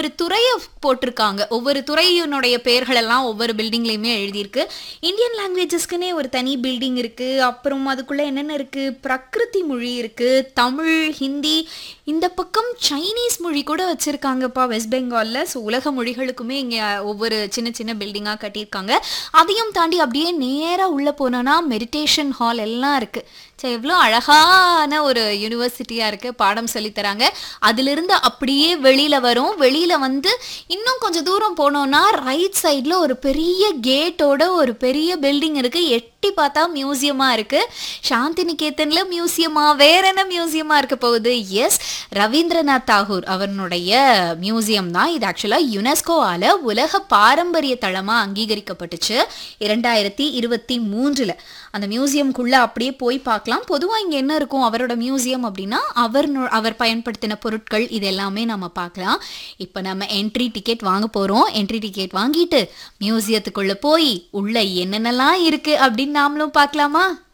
ஒவ்வொரு துறையை போட்டிருக்காங்க ஒவ்வொரு துறையினுடைய பெயர்கள் எல்லாம் ஒவ்வொரு பில்டிங்லயுமே எழுதியிருக்கு இந்தியன் லாங்குவேஜஸ்க்குனே ஒரு தனி பில்டிங் இருக்கு அப்புறம் அதுக்குள்ள என்னென்ன இருக்கு பிரகிருதி மொழி இருக்கு தமிழ் ஹிந்தி இந்த பக்கம் சைனீஸ் மொழி கூட வச்சிருக்காங்கப்பா வெஸ்ட் பெங்கால்ல ஸோ உலக மொழிகளுக்குமே இங்க ஒவ்வொரு சின்ன சின்ன பில்டிங்கா கட்டியிருக்காங்க அதையும் தாண்டி அப்படியே நேரா உள்ள போனோம்னா மெடிடேஷன் ஹால் எல்லாம் இருக்கு சரி எவ்வளோ அழகான ஒரு யூனிவர்சிட்டியா இருக்கு பாடம் சொல்லித் தராங்க அதிலிருந்து அப்படியே வெளியில வரும் வெளியில வந்து இன்னும் கொஞ்சம் தூரம் போனோம்னா ரைட் சைடில் ஒரு பெரிய கேட்டோட ஒரு பெரிய பில்டிங் இருக்கு எட்டி பார்த்தா மியூசியமா இருக்கு சாந்தி நிகேதன்ல மியூசியமா வேற என்ன மியூசியமா இருக்க போகுது எஸ் ரவீந்திரநாத் தாகூர் அவனுடைய மியூசியம் தான் இது ஆக்சுவலா யுனெஸ்கோவால உலக பாரம்பரிய தளமா அங்கீகரிக்கப்பட்டுச்சு இரண்டாயிரத்தி இருபத்தி மூன்றுல அந்த மியூசியம்குள்ள அப்படியே போய் பார்க்கலாம் பொதுவா இங்க என்ன இருக்கும் அவரோட மியூசியம் அப்படின்னா அவர் நு- அவர் பயன்படுத்தின பொருட்கள் இது எல்லாமே நம்ம பார்க்கலாம் இப்போ நம்ம என்ட்ரி டிக்கெட் வாங்க போறோம் என்ட்ரி டிக்கெட் வாங்கிட்டு மியூசியத்துக்குள்ள போய் உள்ள என்னென்னலாம் இருக்கு அப்படின்னு நாமளும் பார்க்கலாமா